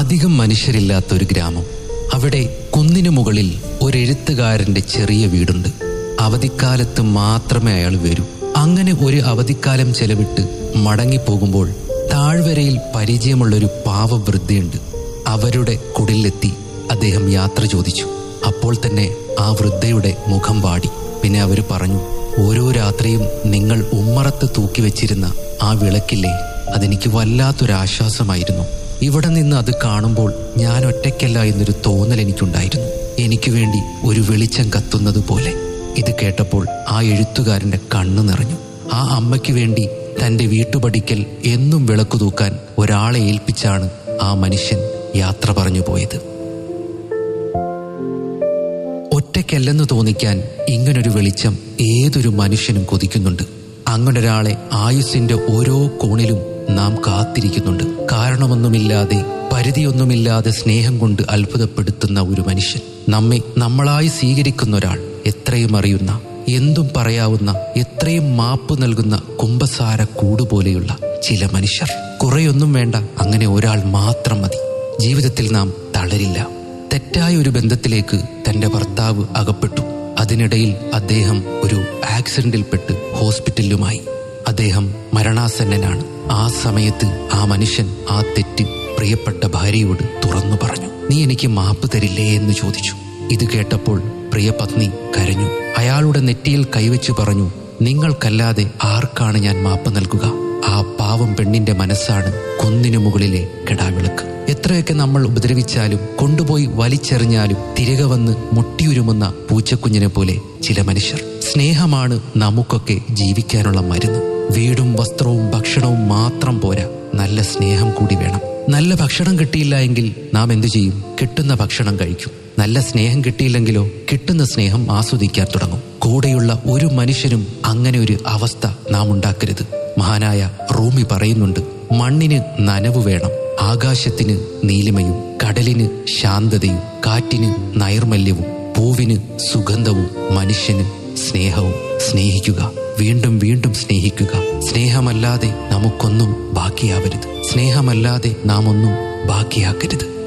അധികം മനുഷ്യരില്ലാത്ത ഒരു ഗ്രാമം അവിടെ കുന്നിനു മുകളിൽ ഒരു എഴുത്തുകാരന്റെ ചെറിയ വീടുണ്ട് അവധിക്കാലത്ത് മാത്രമേ അയാൾ വരൂ അങ്ങനെ ഒരു അവധിക്കാലം ചെലവിട്ട് മടങ്ങിപ്പോകുമ്പോൾ താഴ്വരയിൽ പരിചയമുള്ളൊരു പാവ വൃദ്ധയുണ്ട് അവരുടെ കുടിലെത്തി അദ്ദേഹം യാത്ര ചോദിച്ചു അപ്പോൾ തന്നെ ആ വൃദ്ധയുടെ മുഖം വാടി പിന്നെ അവർ പറഞ്ഞു ഓരോ രാത്രിയും നിങ്ങൾ ഉമ്മറത്ത് തൂക്കി വെച്ചിരുന്ന ആ വിളക്കില്ലേ അതെനിക്ക് വല്ലാത്തൊരാശ്വാസമായിരുന്നു ഇവിടെ നിന്ന് അത് കാണുമ്പോൾ ഞാൻ ഒറ്റയ്ക്കല്ല എന്നൊരു തോന്നൽ എനിക്കുണ്ടായിരുന്നു എനിക്ക് വേണ്ടി ഒരു വെളിച്ചം കത്തുന്നത് പോലെ ഇത് കേട്ടപ്പോൾ ആ എഴുത്തുകാരന്റെ കണ്ണു നിറഞ്ഞു ആ അമ്മയ്ക്ക് വേണ്ടി തന്റെ വീട്ടുപടിക്കൽ എന്നും വിളക്കു തൂക്കാൻ ഒരാളെ ഏൽപ്പിച്ചാണ് ആ മനുഷ്യൻ യാത്ര പറഞ്ഞു പോയത് ഒറ്റയ്ക്കല്ലെന്ന് തോന്നിക്കാൻ ഇങ്ങനൊരു വെളിച്ചം ഏതൊരു മനുഷ്യനും കൊതിക്കുന്നുണ്ട് അങ്ങനൊരാളെ ആയുസ്സിന്റെ ഓരോ കോണിലും നാം കാത്തിരിക്കുന്നുണ്ട് കാരണമൊന്നുമില്ലാതെ പരിധിയൊന്നുമില്ലാതെ സ്നേഹം കൊണ്ട് അത്ഭുതപ്പെടുത്തുന്ന ഒരു മനുഷ്യൻ നമ്മെ നമ്മളായി സ്വീകരിക്കുന്ന ഒരാൾ എത്രയും അറിയുന്ന എന്തും പറയാവുന്ന എത്രയും മാപ്പ് നൽകുന്ന കുംഭസാര കൂടുപോലെയുള്ള ചില മനുഷ്യർ കുറെയൊന്നും വേണ്ട അങ്ങനെ ഒരാൾ മാത്രം മതി ജീവിതത്തിൽ നാം തളരില്ല തെറ്റായ ഒരു ബന്ധത്തിലേക്ക് തന്റെ ഭർത്താവ് അകപ്പെട്ടു അതിനിടയിൽ അദ്ദേഹം ഒരു ആക്സിഡന്റിൽപ്പെട്ട് ഹോസ്പിറ്റലിലുമായി അദ്ദേഹം മരണാസന്നനാണ് ആ സമയത്ത് ആ മനുഷ്യൻ ആ തെറ്റ് പ്രിയപ്പെട്ട ഭാര്യയോട് തുറന്നു പറഞ്ഞു നീ എനിക്ക് മാപ്പ് തരില്ലേ എന്ന് ചോദിച്ചു ഇത് കേട്ടപ്പോൾ പ്രിയപത്നി കരഞ്ഞു അയാളുടെ നെറ്റിയിൽ കൈവച്ചു പറഞ്ഞു നിങ്ങൾക്കല്ലാതെ ആർക്കാണ് ഞാൻ മാപ്പ് നൽകുക ആ പാവം പെണ്ണിന്റെ മനസ്സാണ് കുന്നിനു മുകളിലെ കെടാവിളക്ക് എത്രയൊക്കെ നമ്മൾ ഉപദ്രവിച്ചാലും കൊണ്ടുപോയി വലിച്ചെറിഞ്ഞാലും തിരികെ വന്ന് മുട്ടിയുരുമുന്ന പൂച്ചക്കുഞ്ഞിനെ പോലെ ചില മനുഷ്യർ സ്നേഹമാണ് നമുക്കൊക്കെ ജീവിക്കാനുള്ള മരുന്ന് വീടും വസ്ത്രവും ഭക്ഷണവും മാത്രം പോരാ നല്ല സ്നേഹം കൂടി വേണം നല്ല ഭക്ഷണം കിട്ടിയില്ല എങ്കിൽ നാം എന്തു ചെയ്യും കിട്ടുന്ന ഭക്ഷണം കഴിക്കും നല്ല സ്നേഹം കിട്ടിയില്ലെങ്കിലോ കിട്ടുന്ന സ്നേഹം ആസ്വദിക്കാൻ തുടങ്ങും കൂടെയുള്ള ഒരു മനുഷ്യനും അങ്ങനെ ഒരു അവസ്ഥ നാം ഉണ്ടാക്കരുത് മഹാനായ റൂമി പറയുന്നുണ്ട് മണ്ണിന് നനവ് വേണം ആകാശത്തിന് നീലിമയും കടലിന് ശാന്തതയും കാറ്റിന് നൈർമല്യവും പൂവിന് സുഗന്ധവും മനുഷ്യന് സ്നേഹവും സ്നേഹിക്കുക വീണ്ടും വീണ്ടും സ്നേഹിക്കുക സ്നേഹമല്ലാതെ നമുക്കൊന്നും ബാക്കിയാവരുത് സ്നേഹമല്ലാതെ നാം ഒന്നും ബാക്കിയാക്കരുത്